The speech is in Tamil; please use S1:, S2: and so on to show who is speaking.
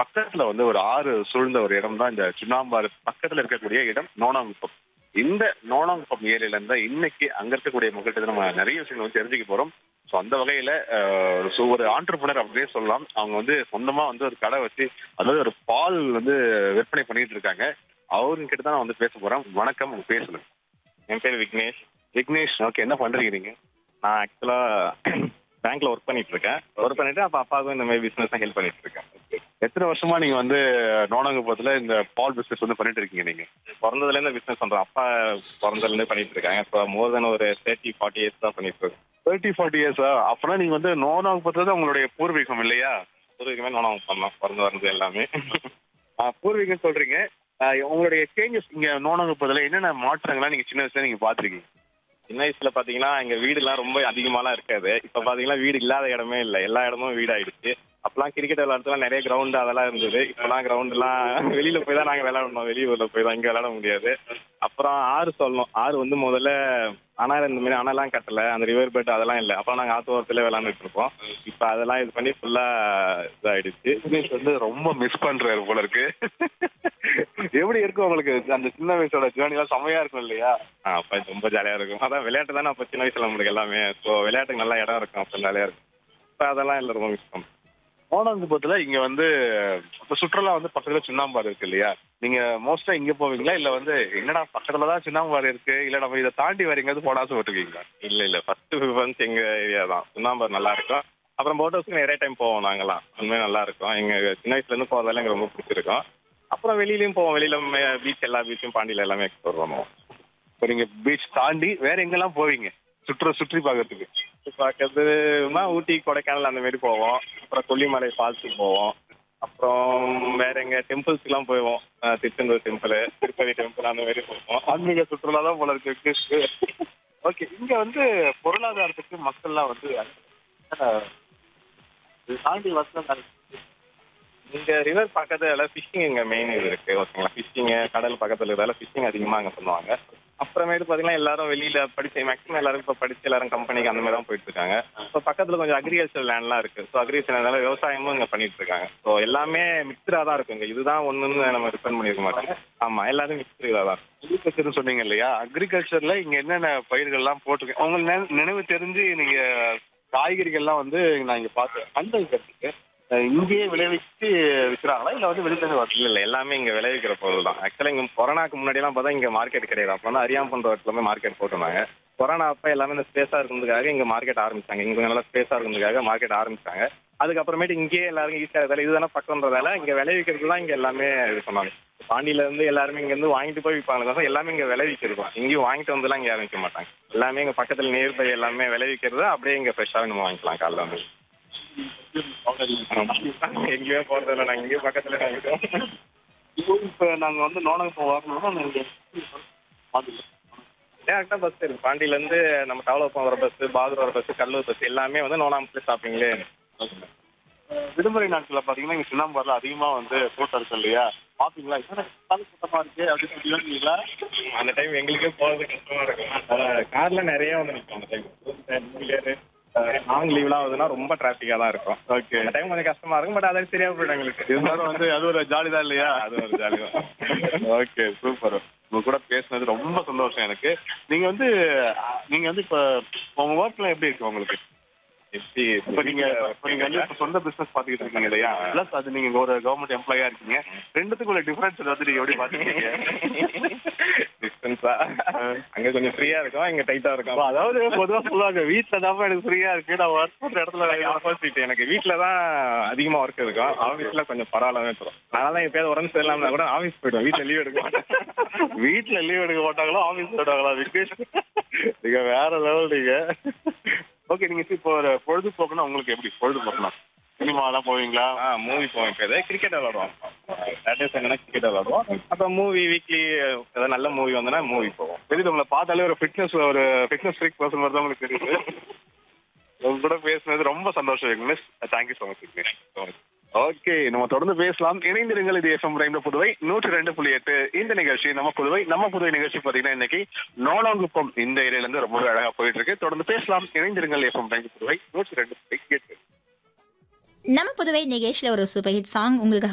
S1: பக்கத்துல வந்து ஒரு ஆறு சூழ்ந்த ஒரு இடம் தான் இந்த சுண்ணாம்பாறு பக்கத்துல இருக்கக்கூடிய இடம் நோனாங்குப்பம் இந்த நோனாங்குப்பம் ஏரியில இருந்தா இன்னைக்கு அங்க இருக்கக்கூடிய மக்கள்கிட்ட நம்ம நிறைய விஷயங்கள் வந்து தெரிஞ்சுக்க போறோம் ஸோ அந்த வகையில அஹ், so ஒரு ஆண்டர்பனர் அப்படியே சொல்லலாம் அவங்க வந்து சொந்தமா வந்து ஒரு கடை வச்சு அதாவது ஒரு பால் வந்து விற்பனை பண்ணிட்டு இருக்காங்க அவங்க கிட்ட தான் நான் வந்து பேச போறேன் வணக்கம் உங்க பேர் சொல்லுங்க
S2: என் பேர் விக்னேஷ்
S1: விக்னேஷ் ஓகே என்ன பண்றீங்க நீங்க
S2: நான் ஆக்சுவலா பேங்க்ல ஒர்க் பண்ணிட்டு இருக்கேன் ஒர்க் பண்ணிட்டு அப்ப அப்பாவுக்கும் இந்த மாதிரி பிசினஸ் ஹெல்ப் பண்ணிட்டு இருக்கேன்
S1: எத்தனை வருஷமா நீங்க வந்து நோனாங்குப்பத்துல இந்த பால் பிசினஸ் வந்து பண்ணிட்டு இருக்கீங்க நீங்க
S2: பிறந்ததுல இருந்து பிசினஸ் பண்றோம் அப்பா பிறந்ததுல இருந்து பண்ணிட்டு இருக்காங்க இப்போ மோர் தென் ஒரு தேர்ட்டி ஃபார்ட்டி இயர்ஸ் தான் பண்ணிட்டு இருக்கோம்
S1: தேர்ட்டி ஃபார்ட்டி இயர்ஸா அப்பனா நீங்க வந்து நோனாங்குப்பத்துல தான் உங்களுடைய பூர்வீகம் இல்லையா
S2: பூர்வீகமே நானும் பண்ணோம் பிறந்து வந்தது எல்லாமே
S1: ஆ, பூர்வீகம் சொல்றீங்க ஆ, உங்களுடைய சேஞ்சஸ் இங்க நோனாங்குப்பத்துல என்னென்ன மாற்றங்கள்லாம் நீங்க சின்ன வயசுல நீங்க பாத்திருக்கீங்க
S2: சின்ன வயசுல பாத்தீங்கன்னா எங்க வீடுலாம் ரொம்ப அதிகமாலாம் இருக்காது இப்ப பாத்தீங்கன்னா வீடு இல்லாத இடமே இல்ல எல்லா இடமும் வீடு ஆயிடுச்சு அப்பெல்லாம் கிரிக்கெட் விளையாடுறதுலாம் நிறைய கிரவுண்ட் அதெல்லாம் இருந்தது இப்பெல்லாம் கிரவுண்ட் எல்லாம் வெளியில போய் தான் நாங்க விளையாடணும் வெளியூர்ல போய் தான் இங்க விளையாட முடியாது அப்புறம் ஆறு சொல்லணும் ஆறு வந்து முதல்ல அணை இந்த மாதிரி அணைலாம் கட்டல அந்த ரிவர் பெட் அதெல்லாம் இல்லை அப்போ நாங்க ஆத்து ஓரத்துல விளையாண்டுட்டு இருப்போம் இப்ப அதெல்லாம் இது பண்ணி ஃபுல்லா இதாயிடுச்சு
S1: விக்னேஷ் வந்து ரொம்ப மிஸ் பண்றாரு போல இருக்கு எப்படி இருக்கும் உங்களுக்கு அந்த சின்ன வயசோட ஜேர்னி எல்லாம் செமையா இருக்கும் இல்லையா
S2: ஆ, அப்ப ரொம்ப ஜாலியா இருக்கும் அதான் விளையாட்டு தானே அப்ப சின்ன வயசுல நம்மளுக்கு எல்லாமே ஸோ விளையாட்டுக்கு நல்ல இடம் இருக்கும் அப்ப ஜாலியா இருக்கும் இப்ப அதெல்லாம் இல்லை ரொம்ப மிஸ் பண்ணும்
S1: நோனாங்குப்பத்துல இங்க வந்து இப்ப சுற்றுலா வந்து பக்கத்துல சுண்ணாம்பாறு இருக்கு இல்லையா நீங்க மோஸ்டா இங்க போவீங்களா இல்ல வந்து என்னடா பக்கத்துல தான் சுண்ணாம்பாறு இருக்கு இல்ல நம்ம இதை தாண்டி வேற எங்கேயாவது போட ஆசைப்பட்டிருக்கீங்களா
S2: இல்ல இல்ல ஃபர்ஸ்ட் ப்ரிஃபரன்ஸ் எங்க ஏரியா தான் சுண்ணாம்பர் நல்லா இருக்கும் அப்புறம் போட் ஹவுஸ்க்கு நிறைய டைம் போவோம் நாங்கலாம் உண்மையாக நல்லா இருக்கும் எங்க சின்ன வயசுல இருந்து போறதால எனக்கு ரொம்ப பிடிச்சிருக்கும் அப்புறம் வெளியிலயும் போவோம் வெளியில பீச் எல்லா பீச்சும் பாண்டியில எல்லாமே எக்ஸ்ப்ளோர் பண்ணுவோம்
S1: இப்போ நீங்க பீச் தாண்டி வேற எங்கெல்லாம் போவீங்க சுற்று சுற்றி பார்க்கறதுக்கு
S2: சுத்தி பார்க்கறதுனா ஊட்டி கொடைக்கானல் அந்த மாதிரி போவோம் அப்புறம் கொல்லிமலை ஃபால்ஸுக்கு போவோம் அப்புறம் வேற எங்க டெம்பிள்ஸ்க்குலாம் போவோம் அஹ் திருச்செந்தூர் டெம்பிள் திருப்பதி டெம்பிள் அந்த மாதிரி போவோம்
S1: ஆன்மீக சுற்றுலா தான் போல இருக்கு ஓகே இங்க வந்து பொருளாதாரத்துக்கு மக்கள்லாம் வந்து அஹ், இது தாண்டி வசதி
S2: இங்க ரிவர் பக்கத்துல ஃபிஷிங் இங்க மெயின் இது இருக்கு ஓகேங்களா ஃபிஷிங் கடல் பக்கத்துல இருக்கிறதால ஃபிஷிங் அதிகமா அங்க பண்ணுவாங்க அப்புறமேட்டு பாத்தீங்கன்னா எல்லாரும் வெளியில படிச்சு மேக்ஸிமம் எல்லாரும் இப்ப படிச்சு எல்லாரும் கம்பெனிக்கு அந்த மாதிரி தான் போயிட்டு இருக்காங்க இப்போ பக்கத்துல கொஞ்சம் அக்ரிகல்ச்சர் லேண்ட்லாம் இருக்கு ஸோ அக்ரிகல்ச்சர் விவசாயமும் இங்க பண்ணிட்டு இருக்காங்க ஸோ எல்லாமே மிக்சரா தான் இருக்கும் இங்க இதுதான் ஒண்ணுன்னு நம்ம டிபெண்ட் பண்ணிருக்க மாட்டாங்க ஆமா எல்லாரும் மிக்சரா தான்
S1: அக்ரிகல்ச்சர் சொன்னீங்க இல்லையா அக்ரிகல்ச்சர்ல இங்க என்னென்ன பயிர்கள்லாம் போட்டிருக்கேன் உங்களுக்கு நினை- நினைவு தெரிஞ்சு நீங்க காய்கறிகள்லாம் வந்து நான் இங்க பார்த்தேன் அந்த கருத்துக்கு இங்கேயே விளைவிச்சு விற்கிறாங்களா இல்ல வந்து வெளியில வருது
S2: இல்ல இல்ல எல்லாமே இங்க விளைவிக்கிற பொருள் தான் ஆக்சுவலா இங்க கொரோனாக்கு முன்னாடி எல்லாம் பார்த்தா இங்க மார்க்கெட் கிடையாது அப்போ வந்து அரியாம்பன் ரோட்ல போய் மார்க்கெட் போட்டிருந்தாங்க கொரோனா அப்ப எல்லாமே இந்த ஸ்பேஸா இருக்கிறதுக்காக இங்க மார்க்கெட் ஆரம்பிச்சாங்க இங்க கொஞ்சம் நல்லா ஸ்பேஸா இருக்கிறதுக்காக மார்க்கெட் ஆரம்பிச்சாங்க அதுக்கப்புறமேட்டு இங்கேயே எல்லாரும் ஈஸியா இருக்கிறதால இதுதானே பக்கம்ன்றதால இங்க விளைவிக்கிறது தான் இங்க எல்லாமே இது பண்ணாங்க பாண்டியில இருந்து எல்லாருமே இங்க இருந்து வாங்கிட்டு போய் விற்பாங்க தவிர எல்லாமே இங்க விளைவிக்கிறோம் இங்கேயும் வாங்கிட்டு வந்துலாம் இங்க யாரும் விற்க மாட்டாங்க எல்லாமே இங்க பக்கத்துல நியர்பை எல்லாமே விளைவிக்கிறது அப்படியே இங்க ஃப்ரெஷ்ஷாவே நம்ம வாங்கிக்கலாம் காலைல வந்து எங்கேயுமே போறது இல்லை நாங்க இங்கேயும் பக்கத்துல வாங்கிட்டோம்
S1: இப்ப நாங்க வந்து நோனகம் வரணும்னா நாங்க
S2: டேரக்டா பஸ் இருக்கு பாண்டியில இருந்து நம்ம டெவலப் வர பஸ் பாகூர் வர பஸ் கல்லூர் பஸ் எல்லாமே வந்து நோனாமத்துல ஸ்டாப்பிங்லே
S1: விடுமுறை நாட்கள்ல பாத்தீங்கன்னா இங்க சுண்ணாம்பாறுல அதிகமா வந்து கூட்டம் இருக்கு இல்லையா பாப்பீங்களா என்ன கால கூட்டமா இருக்கு அப்படின்னு சொல்லி யோசிக்கிறீங்களா?
S2: அந்த டைம் எங்களுக்கே போறது கஷ்டமா இருக்கும் கார்ல நிறைய வந்து நிற்கும் அந்த டைம் லாங் லீவ்லாம் ஆகுதுன்னா ரொம்ப டிராஃபிக்கா தான் இருக்கும்
S1: ஓகே
S2: அந்த டைம் கொஞ்சம் கஷ்டமா இருக்கும் பட் அது சரியா போயிடும் எங்களுக்கு
S1: இருந்தாலும் வந்து அது ஒரு ஜாலி தான் இல்லையா
S2: அது ஒரு ஜாலி தான்
S1: ஓகே சூப்பர் உங்க கூட பேசுனது ரொம்ப சந்தோஷம் எனக்கு நீங்க வந்து அஹ், நீங்க வந்து இப்ப உங்க ஒர்க்ல எப்படி இருக்கு உங்களுக்கு
S2: எப்படி
S1: இப்ப நீங்க இப்ப நீங்க வந்து இப்ப சொந்த பிசினஸ் பாத்துக்கிட்டு இருக்கீங்க இல்லையா பிளஸ் அது நீங்க ஒரு கவர்மெண்ட் எம்ப்ளாயா இருக்கீங்க ரெண்டுத்துக்குள்ள டிஃபரன்ஸ் வந்து நீங்க எப்படி பாத்துக்கீங்க
S2: டிஸ்டன்ஸா அங்க கொஞ்சம் ஃப்ரீயா இருக்கும் இங்க டைட்டா இருக்கும்
S1: அதாவது பொதுவா சொல்லுவாங்க வீட்டுல தான் எனக்கு ஃப்ரீயா இருக்கு நான் ஒர்க் பண்ற இடத்துல வேலை
S2: ஆப்போசிட் எனக்கு வீட்ல தான் அதிகமா ஒர்க் இருக்கும் ஆபீஸ்ல கொஞ்சம் பரவாயில்லாம இருக்கும் அதனால எப்பயாவது உடம்பு சரியில்லாம கூட ஆபீஸ் போயிடுவேன் வீட்ல லீவ் எடுக்க மாட்டேன்
S1: வீட்டுல லீவ் எடுக்க மாட்டாங்களோ ஆபீஸ் விடுவாங்களா விக்னேஷ் நீங்க வேற லெவல் நீங்க ஓகே நீங்க இப்போ ஒரு பொழுதுபோக்குன்னா உங்களுக்கு எப்படி பொழுதுபோக்குனா சினிமா எல்லாம் போவீங்களா
S2: ஆ மூவி போவோம் இப்போ எதாவது கிரிக்கெட் விளாடுவோம் சாட்டர்டே சண்டேனா கிரிக்கெட் விளாடுவோம் அப்புறம் மூவி வீக்லி ஏதாவது நல்ல மூவி வந்தனா மூவி போவோம்
S1: தெரியுது உங்களை பார்த்தாலே ஒரு ஃபிட்னஸ் ஒரு ஃபிட்னஸ் ஃப்ரீக் பர்சன் மாதிரி தான் உங்களுக்கு தெரியுது உங்க கூட பேசுனது ரொம்ப சந்தோஷம் Vignesh thank you so much Vignesh okay நம்ம தொடர்ந்து பேசலாம் இணைந்திருங்கள் இது எஃப்எம் ரெண்டு புதுவை நூற்றி ரெண்டு புள்ளி எட்டு இந்த நிகழ்ச்சி நம்ம புதுவை நம்ம புதுவை நிகழ்ச்சி பாத்தீங்கன்னா இன்னைக்கு நோனாங்குப்பம் இந்த ஏரியால இருந்து ரொம்ப அழகா போயிட்டு இருக்கு தொடர்ந்து பேசலாம் இணைந்திருங்கள் எஃப்எம் ரெண்டு புதுவை நூற்றி ரெண்டு புள்ளி எட்டு
S3: நம்ம புதுவை நிகழ்ச்சியில் ஒரு சூப்பர் ஹிட் சாங் உங்களுக்கு